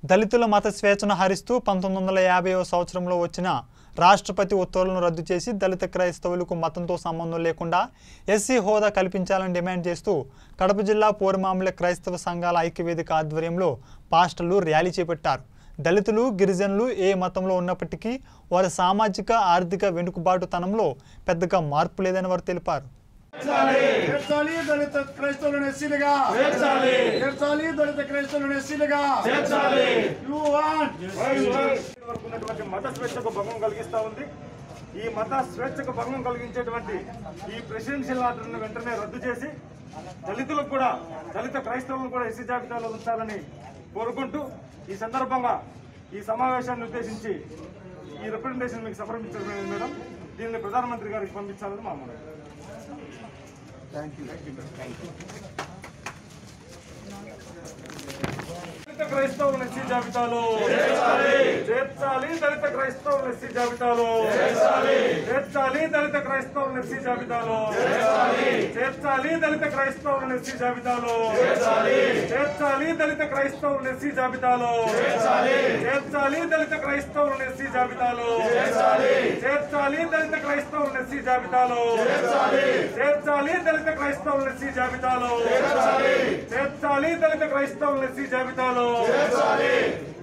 దళితుల మత స్వేచ్ఛను హరిస్తూ పంతొమ్మిది వందల యాభైవ సంవత్సరంలో వచ్చిన రాష్ట్రపతి ఉత్తర్వులను రద్దు చేసి దళిత క్రైస్తవులకు మతంతో సంబంధం లేకుండా ఎస్సీ హోదా కల్పించాలని డిమాండ్ చేస్తూ కడప జిల్లా పోరుమామిల క్రైస్తవ సంఘాల ఐక్యవేదిక ఆధ్వర్యంలో పాస్టర్లు ర్యాలీ చేపట్టారు దళితులు గిరిజనులు ఏ మతంలో ఉన్నప్పటికీ వారి సామాజిక ఆర్థిక వెనుకబాటుతనంలో పెద్దగా మార్పు లేదని వారు తెలిపారు చేర్చాలి దళిత క్రైస్తవులను ఎస్సీలుగా చేర్చాలి దళిత క్రైస్తవులను ఎస్సీలుగా యు వాంట్ వరకు ఉన్నటువంటి మత స్వేచ్ఛకు భంగం కలిగిస్తా ఉంది ఈ మత స్వేచ్ఛకు భంగం కలిగించేటువంటి ఈ ప్రెసిడెన్షియల్ ఆర్డర్ను వెంటనే రద్దు చేసి దళితులకు కూడా దళిత క్రైస్తవులను కూడా ఎస్సీ జాబితాలో ఉంచాలని కోరుకుంటూ ఈ సందర్భంగా ఈ సమావేశాన్ని ఉద్దేశించి ఈ రిప్రజెంటేషన్ మీకు సమర్పించడం మేడం దీన్ని ప్రధానమంత్రి గారికి పంపించాలని మా మనవి. దళిత క్రైస్తవుల ఎస్సీ జాబితాలో చేర్చాలి దళిత క్రైస్తవుల ఎస్సీ జాబితాలో చేర్చాలి దళిత క్రైస్తవుల ఎస్సీ జాబితాలో చేర్చాలి దళిత క్రైస్తవుల ఎస్సీ జాబితాలో చేర్చాలి దళిత క్రైస్తవుల ఎస్సీ జాబితాలో చేర్చాలి దళిత క్రైస్తవుల ఎస్సీ జాబితాలో చేర్చాలి దళిత క్రైస్తవుల ఎస్సీ జాబితాలో చేర్చాలి దళిత క్రైస్తవుల ఎస్సీ జాబితాలో చేర్చాలి దళిత క్రైస్తవుల ఎస్సీ జాబితాలో